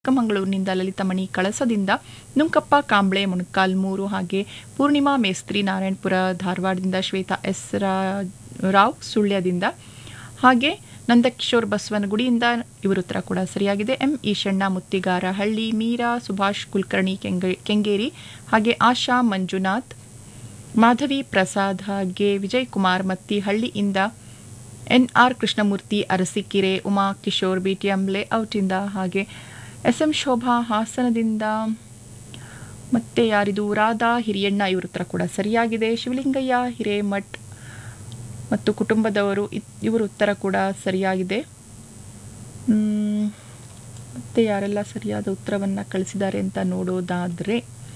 ಚಿಕ್ಕಮಗಳೂರಿನಿಂದ ಲಲಿತಮಣಿ ಕಳಸದಿಂದ ನುಂಕಪ್ಪ ಕಾಂಬ್ಳೆ ಮುಣಕಾಲ್ ಮೂರು ಹಾಗೆ ಪೂರ್ಣಿಮಾ ಮೇಸ್ತ್ರಿ ನಾರಾಯಣಪುರ ಧಾರವಾಡದಿಂದ ಶ್ವೇತಾ ಎಸ್ ರಾ- ರಾವ್ ಸುಳ್ಯದಿಂದ ಹಾಗೆ ನಂದಕಿಶೋರ್ ಬಸವನಗುಡಿಯಿಂದ ಇವರು ಉತ್ತರ ಕೂಡ ಸರಿಯಾಗಿದೆ ಎಂ ಈಶಣ್ಣ ಮುತ್ತಿಗಾರ ಹಳ್ಳಿ ಮೀರಾ ಸುಭಾಷ್ ಕುಲಕರ್ಣಿ ಕೆಂಗೆ ಕೆಂಗೇರಿ ಹಾಗೆ ಆಶಾ ಮಂಜುನಾಥ್ ಮಾಧವಿ ಪ್ರಸಾದ್ ಹಾಗೆ ವಿಜಯ್ ಕುಮಾರ್ ಮತ್ತಿ ಹಳ್ಳಿಯಿಂದ N R Krishnamurthy Arsikere Uma Kishore BTM ಲೇಔಟಿಂದ ಹಾಗೆ ಎಸ್ ಎಂ ಶೋಭಾ ಹಾಸನದಿಂದ ಮತ್ತೆ ಯಾರಿದು ರಾಧಾ ಹಿರಿಯಣ್ಣ ಇವ್ರ ಉತ್ತರ ಕೂಡ ಸರಿಯಾಗಿದೆ ಶಿವಲಿಂಗಯ್ಯ ಹಿರೇಮಠ್ ಮತ್ತು ಕುಟುಂಬದವರು ಇತ್- ಇವ್ರ ಉತ್ತರ ಕೂಡ ಸರಿಯಾಗಿದೆ ಮ್, ಮತ್ತೆ ಯಾರೆಲ್ಲ ಸರಿಯಾದ ಉತ್ತರವನ್ನು ಕಳಿಸಿದ್ದಾರೆ ಅಂತ ನೋಡೋದಾದರೆ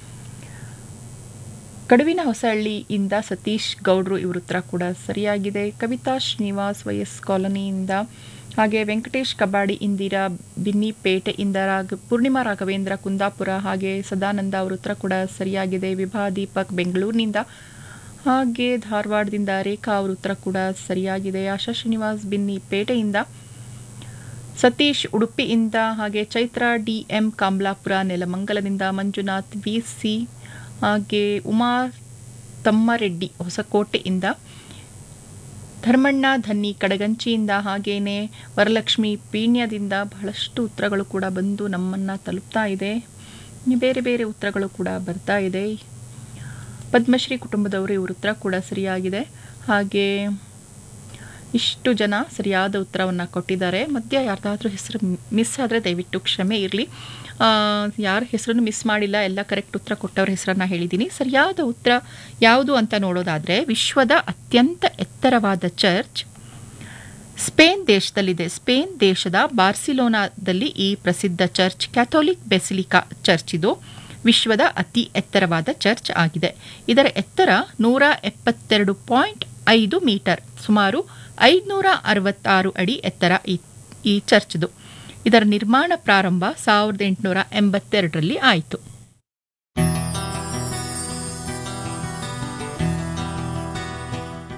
ಕಡುವಿನ ಹೊಸಹಳ್ಳಿಯಿಂದ ಸತೀಶ್ ಗೌಡ್ರು ಇವ್ರ ಉತ್ತರ ಕೂಡ ಸರಿಯಾಗಿದೆ ಕವಿತಾ ಶ್ರೀನಿವಾಸ್ ವೈಎಸ್ ಕಾಲೋನಿಯಿಂದ ಹಾಗೆ ವೆಂಕಟೇಶ್ ಕಬಾಡಿ ಇಂದಿರಾ ಬಿನ್ನಿಪೇಟೆಯಿಂದ ರಾಗ ಪೂರ್ಣಿಮಾ ರಾಘವೇಂದ್ರ ಕುಂದಾಪುರ ಹಾಗೆ ಸದಾನಂದ ಅವ್ರ ಉತ್ತರ ಕೂಡ ಸರಿಯಾಗಿದೆ ವಿಭಾ ದೀಪಕ್ ಬೆಂಗಳೂರಿನಿಂದ ಹಾಗೆ ಧಾರವಾಡದಿಂದ ರೇಖಾ ಅವ್ರ ಉತ್ತರ ಕೂಡ ಸರಿಯಾಗಿದೆ ಆಶಾ ಶ್ರೀನಿವಾಸ್ ಬಿನ್ನಿಪೇಟೆಯಿಂದ ಸತೀಶ್ ಉಡುಪಿಯಿಂದ ಹಾಗೆ ಚೈತ್ರ ಡಿ ಎಂ ಕಾಮ್ಲಾಪುರ ನೆಲಮಂಗಲದಿಂದ ಮಂಜುನಾಥ್ ವಿ ಸಿ ಹಾಗೆ ಉಮಾ ತಮ್ಮರೆಡ್ಡಿ ಹೊಸಕೋಟೆಯಿಂದ ಧರ್ಮಣ್ಣ ಧನ್ನಿ ಕಡಗಂಚಿಯಿಂದ ಹಾಗೇನೆ ವರಲಕ್ಷ್ಮಿ ಪೀಣ್ಯದಿಂದ ಬಹಳಷ್ಟು ಉತ್ತರಗಳು ಕೂಡ ಬಂದು ನಮ್ಮನ್ನು ತಲುಪ್ತಾ ಇದೆ ಇನ್ನು ಬೇರೆ ಬೇರೆ ಉತ್ತರಗಳು ಕೂಡ ಬರ್ತಾ ಇದೆ ಪದ್ಮಶ್ರೀ ಕುಟುಂಬದವರು ಇವ್ರ ಉತ್ತರ ಕೂಡ ಸರಿಯಾಗಿದೆ ಹಾಗೆ ಇಷ್ಟು ಜನ ಸರಿಯಾದ ಉತ್ತರವನ್ನು ಕೊಟ್ಟಿದ್ದಾರೆ ಮಧ್ಯ ಯಾರ್ದಾದ್ರೂ ಹೆಸರು ಮಿಸ್ ಆದರೆ ದಯವಿಟ್ಟು ಕ್ಷಮೆ ಇರಲಿ ಯಾರ ಹೆಸರನ್ನು ಮಿಸ್ ಮಾಡಿಲ್ಲ ಎಲ್ಲ ಕರೆಕ್ಟ್ ಉತ್ತರ ಕೊಟ್ಟವ್ರ ಹೆಸರನ್ನು ಹೇಳಿದ್ದೀನಿ ಸರಿಯಾದ ಉತ್ತರ ಯಾವುದು ಅಂತ ನೋಡೋದಾದರೆ ವಿಶ್ವದ ಅತ್ಯಂತ ಎತ್ತರವಾದ ಚರ್ಚ್ ಸ್ಪೇನ್ ದೇಶದಲ್ಲಿದೆ ಸ್ಪೇನ್ ದೇಶದ ಬಾರ್ಸಿಲೋನಾದಲ್ಲಿ ಈ ಪ್ರಸಿದ್ಧ ಚರ್ಚ್ ಕ್ಯಾಥೋಲಿಕ್ ಬೆಸಿಲಿಕಾ ಚರ್ಚ್ ಇದು ವಿಶ್ವದ ಅತಿ ಎತ್ತರವಾದ ಚರ್ಚ್ ಆಗಿದೆ ಇದರ ಎತ್ತರ ನೂರ ಎಪ್ಪತ್ತೆರಡು ಪಾಯಿಂಟ್ ಐದು ಮೀಟರ್ ಸುಮಾರು ಐದುನೂರ ಅರವತ್ತಾರು ಅಡಿ ಎತ್ತರ ಈ ಈ ಚರ್ಚ್ದು ಇದರ ನಿರ್ಮಾಣ ಪ್ರಾರಂಭ ಸಾವಿರದ ಎಂಟುನೂರ ಎಂಬತ್ತೆರಡರಲ್ಲಿ ಆಯಿತು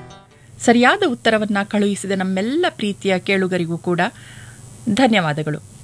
ಸರಿಯಾದ ಉತ್ತರವನ್ನು ಕಳುಹಿಸಿದ ನಮ್ಮೆಲ್ಲ ಪ್ರೀತಿಯ ಕೇಳುಗರಿಗೂ ಕೂಡ ಧನ್ಯವಾದಗಳು